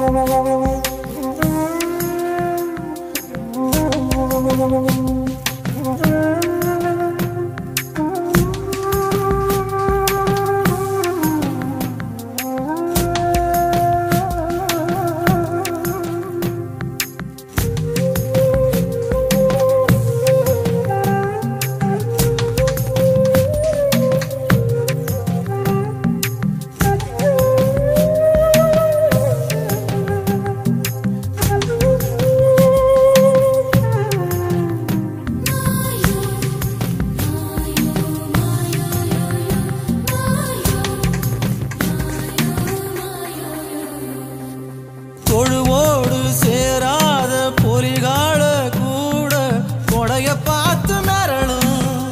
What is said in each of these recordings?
தொழுவோடு சேராத பொலிகால கூட கொடைய பார்த்து மிரளும்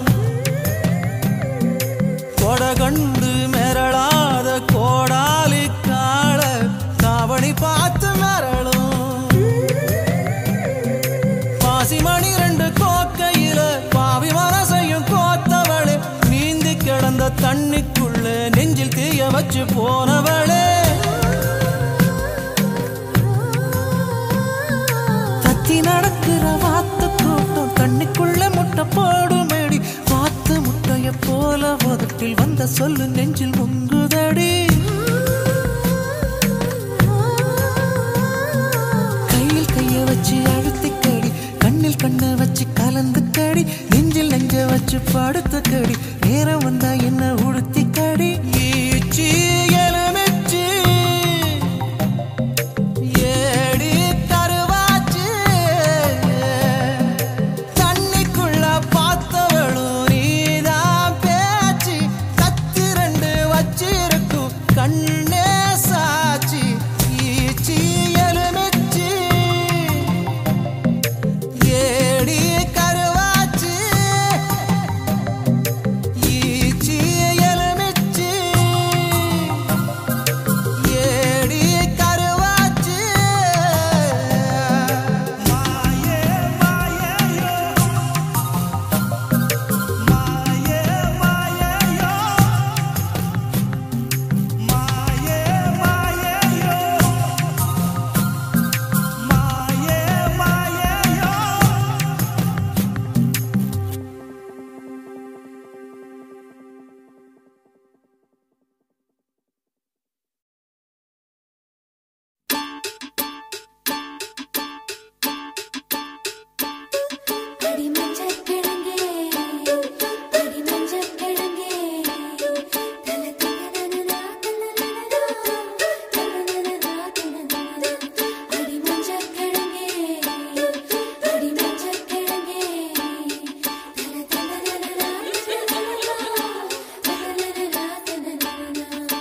கொட கண்டு மிரளாத கோடாலி கால காவணி பார்த்து மிரளும் பாசிமணி ரெண்டு கோக்கையில பாவி மனசையும் கோத்தவளே நீந்தி கிடந்த தண்ணிக்குள்ள நெஞ்சில் தீய வச்சு போனவளே தத்தி நடக்கிற வாத்து கூட்டம் தண்ணிக்குள்ள முட்டை போடுமேடி வாத்து முட்டைய போல உதட்டில் வந்த சொல்லு நெஞ்சில் முங்குதடி கையில் கைய வச்சு அழுத்திக்கடி கண்ணில் கண்ணை வச்சு கலந்துக்கடி நெஞ்சில் நெஞ்ச வச்சு படுத்துக்கடி நேரம் வந்தா என்ன உடுத்திக்கடி ஈச்சி எலுமிச்சி ஏடி கருவாச்சு தண்ணிக்குள்ள பார்த்தவளும் நீதான் பேச்சு கத்தி ரெண்டு வச்சிருக்கும் கண்ணே சாட்சி ஈச்சி எலுமிச்சி ஏடி கருவாச்சு ஈச்சி எலுமிச்சி ஏடி கருவாச்சு மாயே மாயேயோ மாயே மாயேயோ மாயே மாயேயோ மாயே மாயேயோ அடி மஞ்சள் கிழங்கே அடி மஞ்சள் கிழங்கே தல தனனனா தனனனா தனனனா தனனனா அடி மஞ்சள் கிழங்கே அடி மஞ்சள் கிழங்கே தல தனனனா தனனனா தனனனா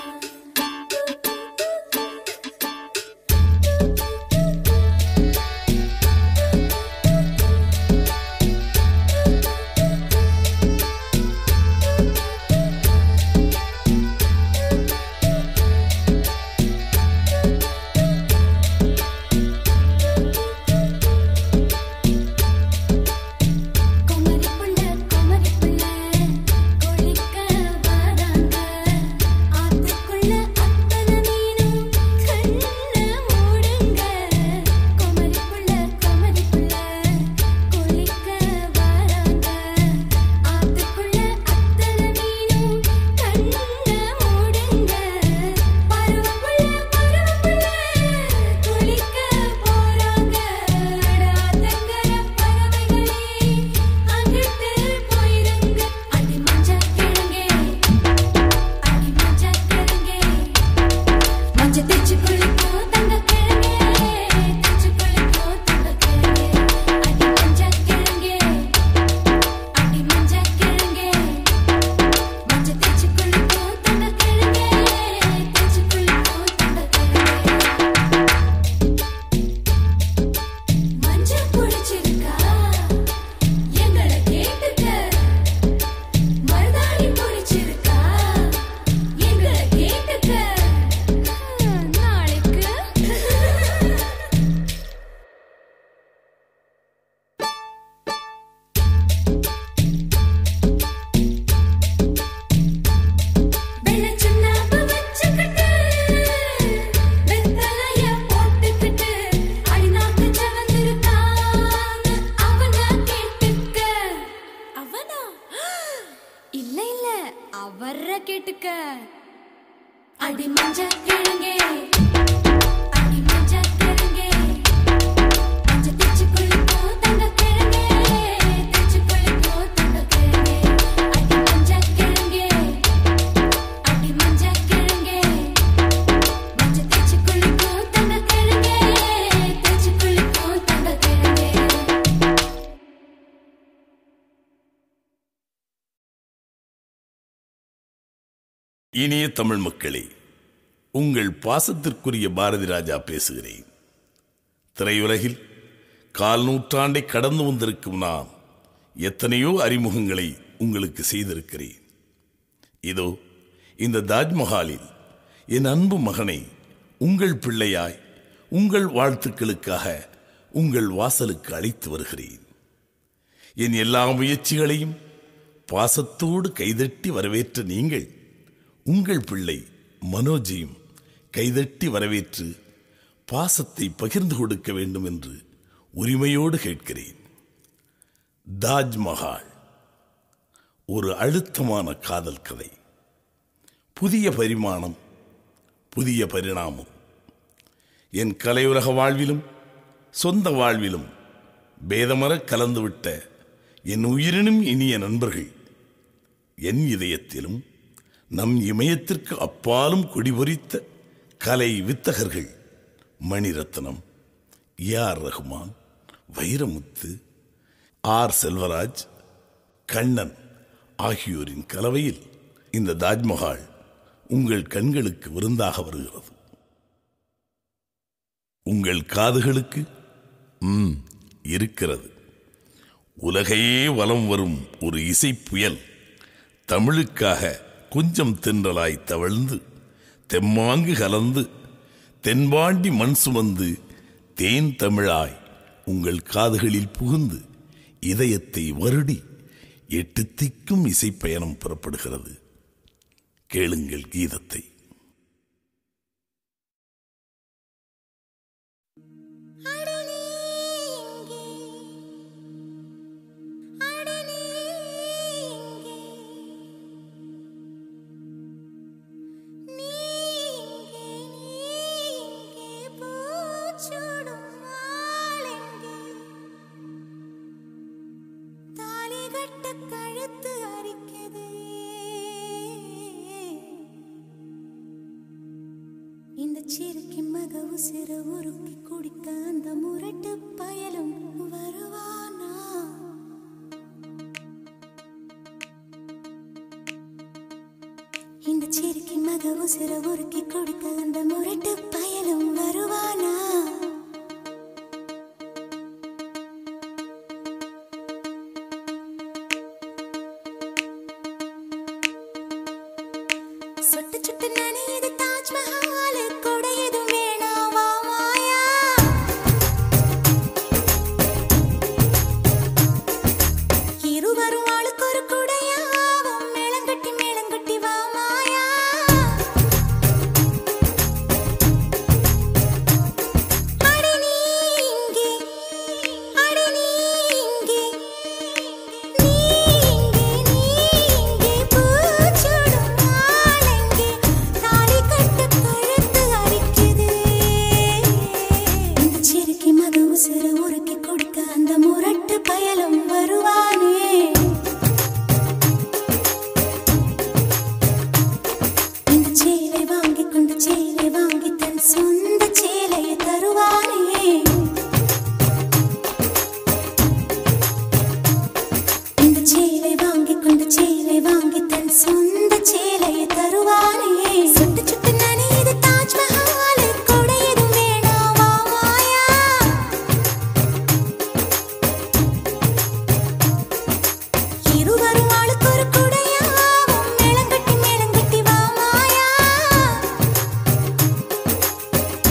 குமரி புள்ள குமரி புள்ள குளிக்க வராங்க ஆத்துக்குள்ள அத்தனை மீனும் கண்ண மூடுங்க குமரி புள்ள குமரி புள்ள குளிக்க வராங்க ஆத்துக்குள்ள அத்தனை மீனும் கண்ண மூடுங்க பருவ புள்ள பருவ புள்ள குளிக்க போறாங்க ஆத்தங்கர பறவைகளே அங்கிட்டு போயிருங்க அடி மஞ்சள் கிழங்கே அடி மஞ்சள் கிழங்கே மஞ்சள் தேய்ச்சி குளிக்கும் தங்க கிழங்கே தேய்ச்சி குளிக்கும் தங்க கிழங்கே அடி மஞ்சள் கிழங்கே அடி மஞ்சள் கிழங்கே மஞ்சள் தேய்ச்சி குளிக்கும் தங்க கிழங்கே தேய்ச்சி குளிக்கும் தங்க கிழங்கே மஞ்சள் பிடிச்சிருக்கா எங்களை கேட்டுக்க மருதாணி பிடிச்சிருக்கா எங்களை கேட்டுக்க நாளைக்கு இனிய தமிழ் மக்களே உங்கள் பாசத்திற்குரிய பாரதி ராஜா பேசுகிறேன் திரையுலகில் கால் நூற்றாண்டை கடந்து வந்திருக்கும் நான் எத்தனையோ அறிமுகங்களை உங்களுக்கு செய்திருக்கிறேன் இதோ இந்த தாஜ்மஹாலில் என் அன்பு மகனை உங்கள் பிள்ளையாய் உங்கள் வாழ்த்துக்களுக்காக உங்கள் வாசலுக்கு அழைத்து வருகிறேன் என் எல்லா முயற்சிகளையும் பாசத்தோடு கைதட்டி வரவேற்ற நீங்கள் உங்கள் பிள்ளை மனோஜையும் கைதட்டி வரவேற்று பாசத்தை பகிர்ந்து கொடுக்க வேண்டும் என்று உரிமையோடு கேட்கிறேன் தாஜ்மஹால் ஒரு அழுத்தமான காதல் கதை புதிய பரிமாணம் புதிய பரிணாமம் என் கலையுலக வாழ்விலும் சொந்த வாழ்விலும் பேதமர கலந்துவிட்ட என் உயிரினும் இனிய நண்பர்கள் என் இதயத்திலும் நம் இமயத்திற்கு அப்பாலும் கொடிபொறித்த கலை வித்தகர்கள் Maniratnam A R Rahman Vairamuthu R Selvaraj Kannan ஆகியோரின் கலவையில் இந்த தாஜ்மஹால் உங்கள் கண்களுக்கு விருந்தாக வருகிறது உங்கள் காதுகளுக்கு ம் இருக்கிறது உலகையே வலம் வரும் ஒரு இசை புயல் தமிழுக்காக கொஞ்சம் தென்றலாய் தவழ்ந்து தெம்மாங்கு கலந்து தென்பாண்டி மண் சுமந்து தேன் தமிழாய் உங்கள் காதுகளில் புகுந்து இதயத்தை வருடி எட்டு திக்கும் இசைப்பயணம் புறப்படுகிறது கேளுங்கள் கீதத்தை அடனே இங்கே அடனே இங்கே நீ இங்கே நீ இங்கே பூச்சூடும் ஆளெங்கே தாலி கட்ட கழுத்து அரிக்குதே இந்த சிறுக்கி மக உசிர உருக்கி குடிக்க அந்த முரட்டு பயலும் வருவானா இந்த சிறுக்கி மக உசிர உருக்கி குடிக்க அந்த முரட்டு பயலும் வருவானா சுட்டு சுட்டு நனையுது தாஜ்மஹால் கொடையதும் வேணாவா மாயா இருவரும் ஆளுக்கு ஒரு குடையாவும் மேளங்கட்டி மேளங்கட்டி வா மாயா அடி நீ இங்கே அடி நீ இங்கே நீ இங்கே நீ இங்கே பூச்சூடும் ஆளெங்கே தாலி கட்ட கழுத்து அரிக்குதே இந்த சிறுக்கி மக உசிர உருக்கி கொடுக்க அந்த முரட்டு பயலும் வருவானே இந்த சேலை வாங்கி கொண்டு சேலை வாங்கி தன் சொந்த சேலையை தருவானே இந்த சேலை வாங்கி கொண்டு சேலை வாங்கி தன் சொந்த சேலையை தருவானே சுட்டு சுட்டு நனையுது தாஜ்மஹால் கொடையதும் வேணாவா மாயா இருவரும் ஆளுக்கு ஒரு குடையாவும் மேளங்கட்டி மேளங்கட்டி வா மாயா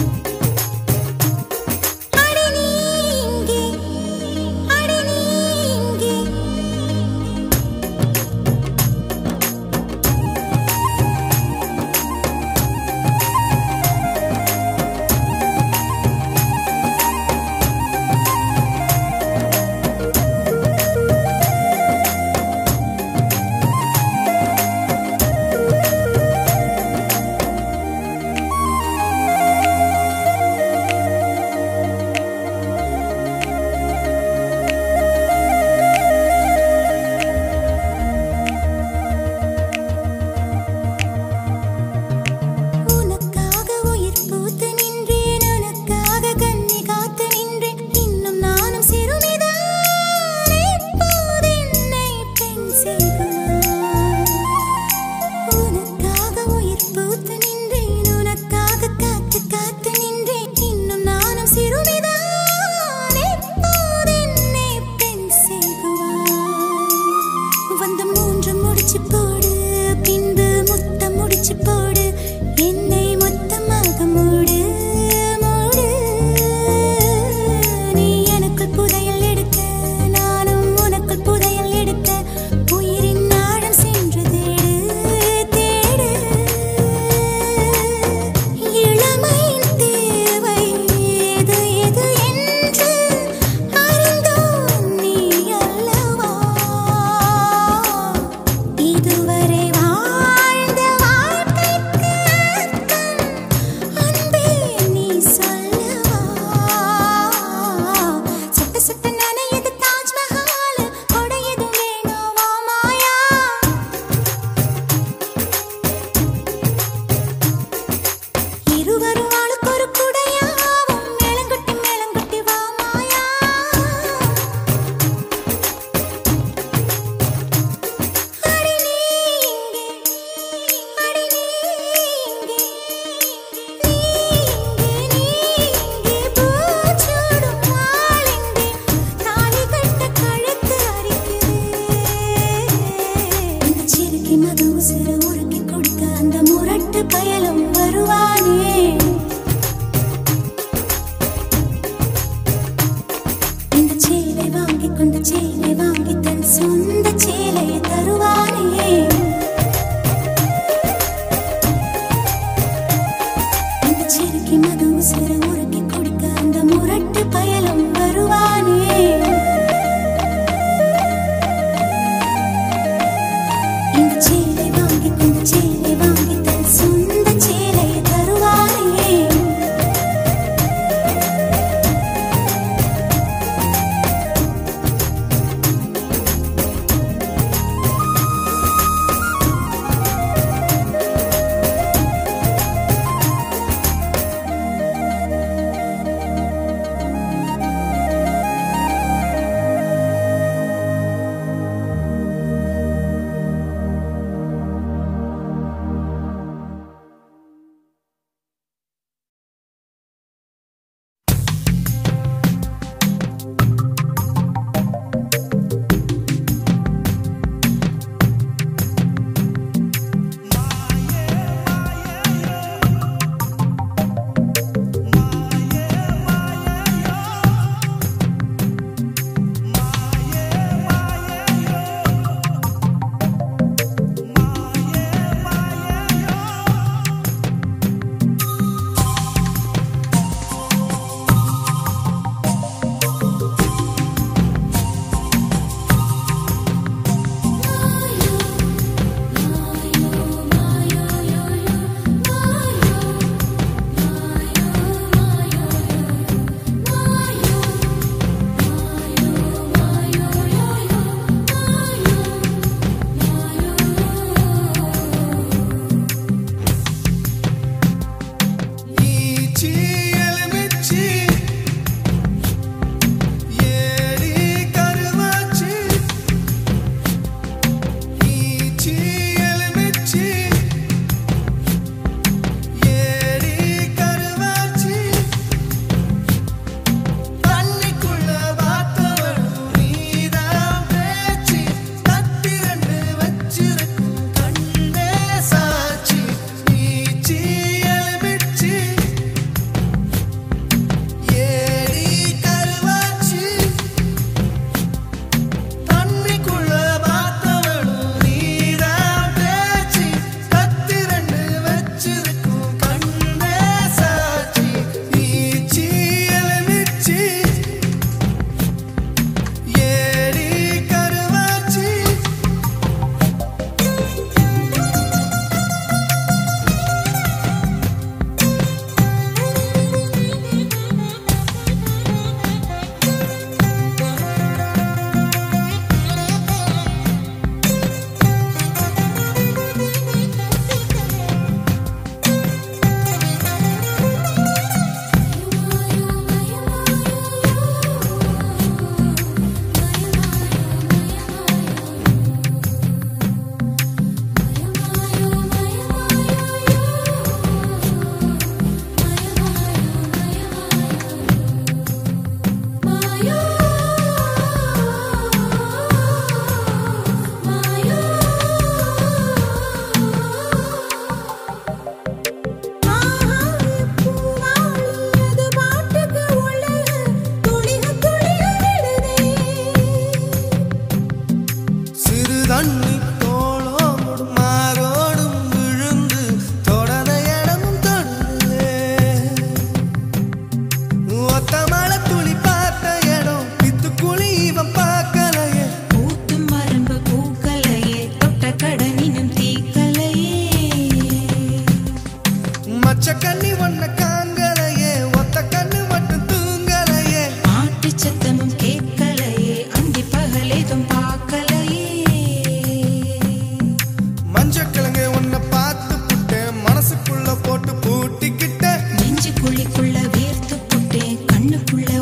அது உசுர உருக்கி குடிக்க அந்த முரட்டு பயலும் வருவானே இந்த சேலை வாங்கி கொண்ட சேலை வாங்கி தன் சொந்த சேலையை தருவானே ஈச்சி எலுமிச்சி ஏடி கருவாச்சி ஈச்சி எலுமிச்சி ஏடி கருவாச்சி தண்ணிக்குள்ள பார்த்தவளும் நீதான் பேச்சு கத்தி ரெண்டு வச்சிருக்கும் கண்ணே சாட்சி ஈச்சி எலுமிச்சி ஏடி கருவாச்சி தண்ணிக்குள்ள பார்த்தவளும் நீதான் பேச்சு கத்தி ரெண்டு வச்சிருக்கும் கண்ணே சாட்சி ஈச்சி எலுமிச்சி ஏடி கருவாச்சி சிறு தண்ணி தோளோடும் மாரோடும் விழுந்து தொடர இடமும் தொடுதே ஒத்த மழை துளி பார்த்த இடம் பித்துக்குழி இவன் பார்க்கலையே பூத்தும் மரம்பு பூக்களையே தொட்ட கடனினும் தீக்கலையே மச்ச கண்ணி ஒன்ன காங்கலையே ஒத்த கண்ணு மட்டும் தூங்கலையே ஆட்டு சத்தமும் கேட்கலையே அந்தி பகலேதும் பார்க்கலையே மஞ்ச கிழங்கு உன்னை பார்த்து புட்டேன் மனசுக்குள்ள போட்டு பூட்டிக்கிட்டேன் நெஞ்சு குழிக்குள்ள வேர்த்து புட்டேன் கண்ணுக்குள்ள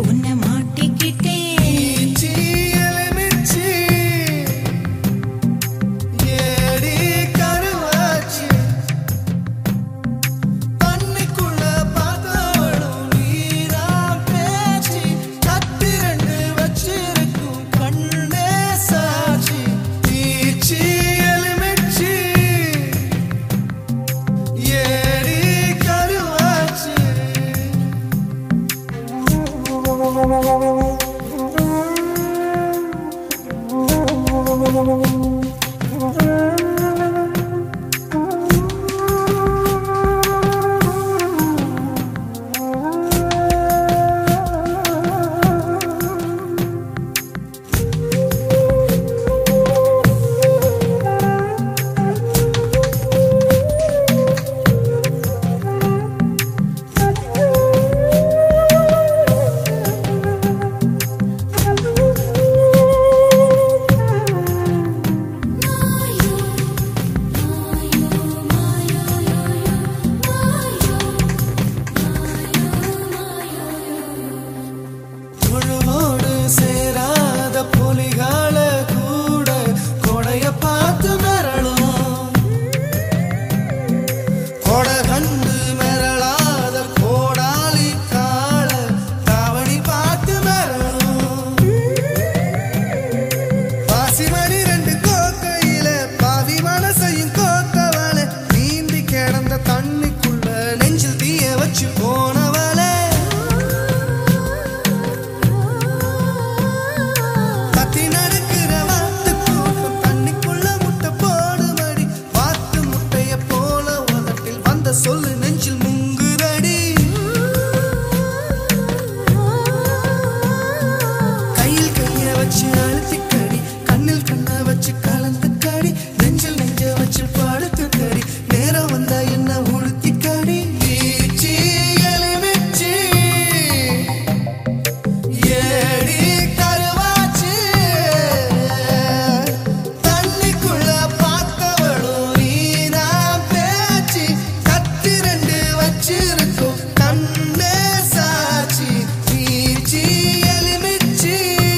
கண்ணே சாட்சி நீச்சி எலுமிச்சி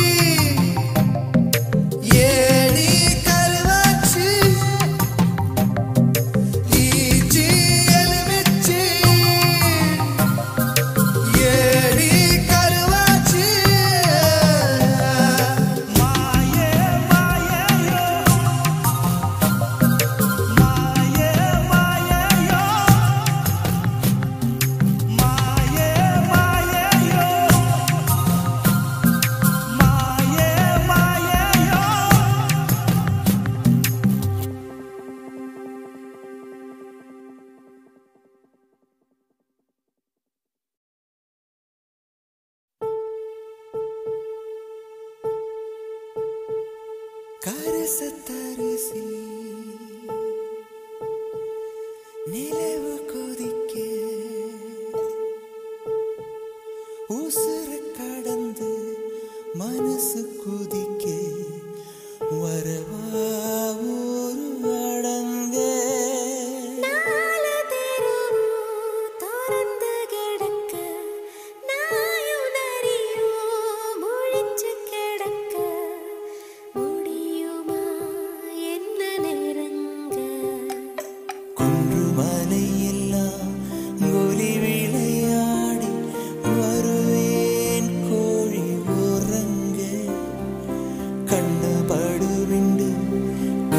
ஏடி கருவாச்சி ஈச்சி எலுமிச்சி ஏடி கருவாச்சி மாயே மாயேயோ மாயே மாயேயோ மாயே மாயேயோ மாயே மாயேயோ கரசத்தரிசி நிலவு கொதிக்க உசுர கடந்து மனசு குதிக்க வரவா ஒரு அடங்க நாலு தெருவு திறந்து கிடக்க நாயும் நரியும் முழிச்சு கிடக்க முடியுமா என்ன நெருங்க குன்றுமலை எல்லாம் ஒலி விளையாடி வருவேன் கோழி உறங்க கண்ண படுவிண்டு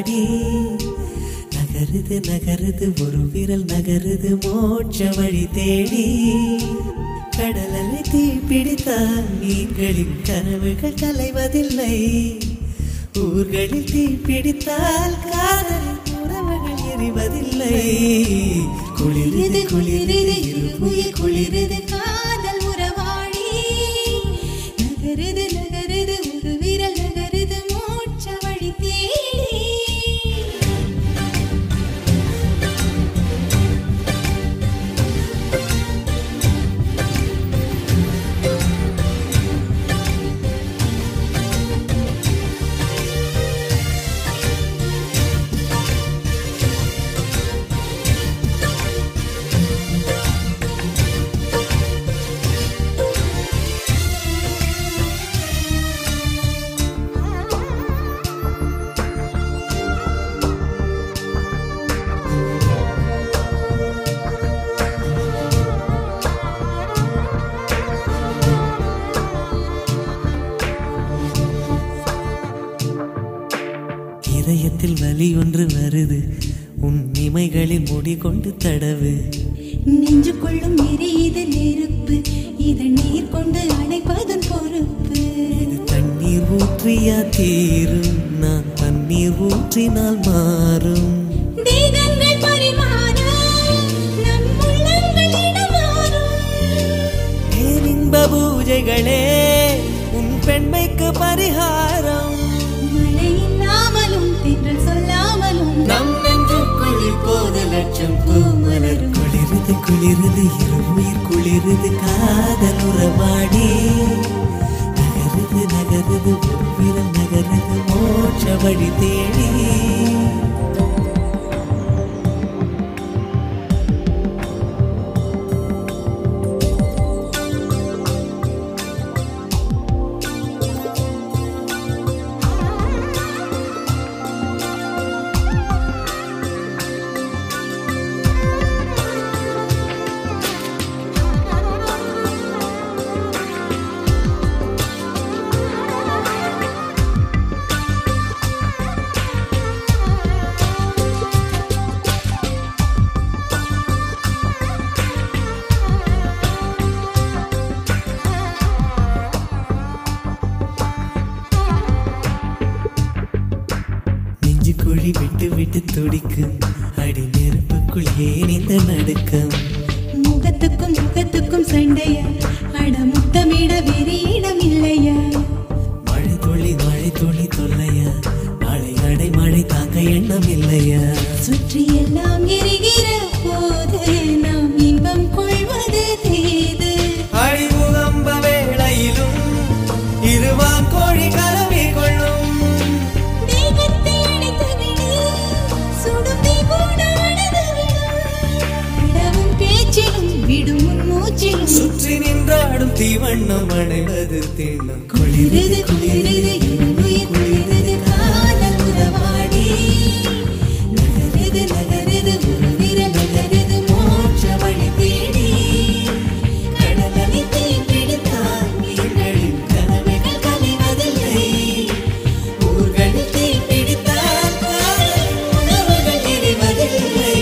உறவாடி நகருது நகருது ஒரு விரல் நகருது மோட்ச வழி தேடி கடலலை தீ பிடித்தால் மீன்களின் கனவுகள் கலைவதில்லை ஊர்களில் தீ பிடித்தால் காதலின் உறவுகள் எரிவதில்லை குளிருது குளிருது இருமுயிர் குளிருது காதல் உறவாடி நகருது நகருது ஒரு விரல் நகருது மோட்ச வழி தேடி இதயத்தில் வலி ஒன்று வருது உன் இமைகளில் முடி கொண்டு தடவு நெஞ்சுக்குள்ளும் எரியுது நெருப்பு இதை நீர் கொண்டு அணைப்பதன் பொறுப்பு இது தண்ணீர் ஊற்றியா தீரும் நான் தண்ணீர் ஊற்றினால் மாறும் தேகங்கள் பரிமாற நம் உள்ளங்கள் இடமாறும் பேரின்ப பூஜைகளே உன் பெண்மைக்கு பரிகாரம் மழை இல்லாமலும் தென்றல் சொல்லாமலும் நம் நெஞ்சுக்குள் இப்போது லட்சம் பூமலர் குளிருது குளிருது இருமுயிர் குளிருது காதல் உறவாடி நகருது நகருது ஒரு விரல் நகருது மோட்ச வழி தேடி நெஞ்சு குழி விட்டு விட்டு துடிக்கும் அடி நெருப்புக்குள் ஏன் இந்த நடுக்கம் முகத்துக்கும் முகத்துக்கும் சண்டையா அட முத்தமிட வேறு இடம் இல்லையா மழை துளி மழை துளி தொல்லையா மழை அடை மழை தாங்க எண்ணம் இல்லையா சுற்றி எல்லாம் எரிகிற போது நாம் இன்பம் கொள்வது தேது அழிமுகம்ப வேளையிலும் இருவான் கோழி கலவி கொள்ளும் தேகத்தை அணைத்து விடு சுடும் தீ கூட அணைத்து விடும் விடவும் பேச்சிலும் விடும் உன் மூச்சிலும் சுற்றி நின்றாடும் தீவண்ணம் அடைவது திண்ணம் குளிரது குளிரது இருமுயிர் குளிரது காதல் உறவாடி நகரது நகரது ஒரு விரல் நகரது மோட்ச வழி தேடி கடலலை தீ பிடித்தால் மீன்களின் கனவுகள் கலைவதில்லை ஊர்களில் தீ பிடித்தால் காதல் உணவுகள் எரிவதில்லை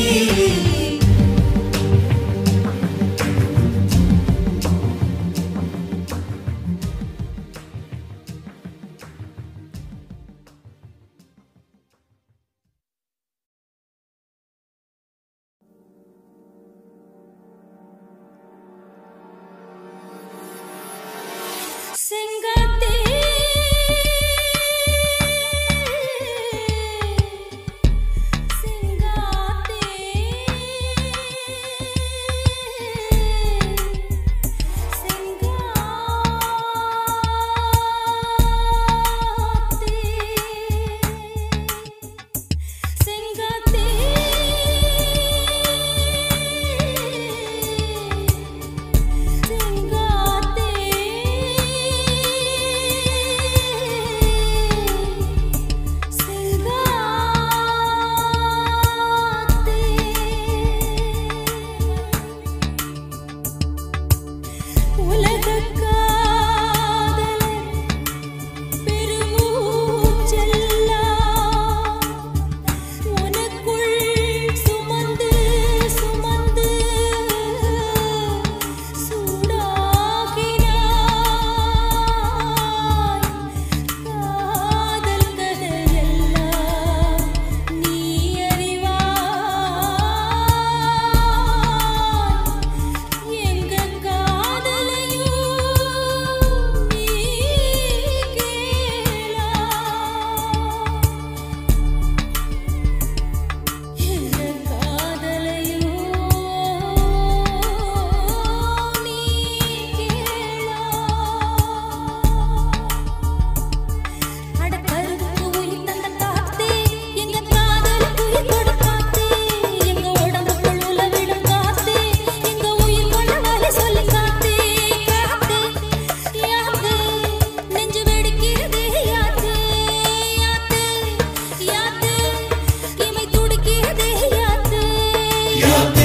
யா